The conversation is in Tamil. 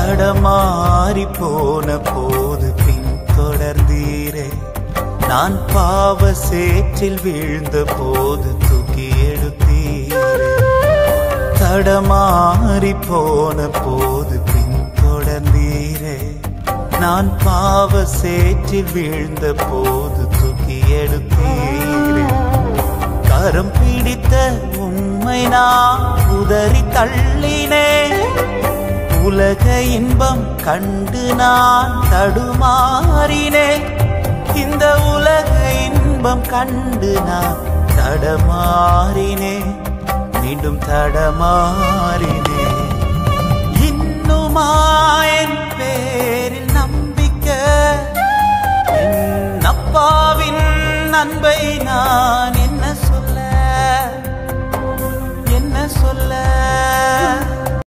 தடமாறி போன போது பின் தொடர்ந்தீரே நான் பாவ சேற்றில் வீழ்ந்த போது தூக்கி எடுத்தீரே தடமாறி போன போது பின் தொடர்ந்தீரே நான் பாவ சேற்றில் வீழ்ந்த போது தூக்கி எடுத்தீரே கரம் பிடித்த உண்மை நான் உதறி தள்ளினே உலக இன்பம் கண்டு நான் தடுமாறினே இந்த உலக இன்பம் கண்டு நான் தடமாறினே மீண்டும் தடமாறினே இன்னுமா என் பேரில் நம்பிக்கை என் அப்பாவின் அன்பை நான்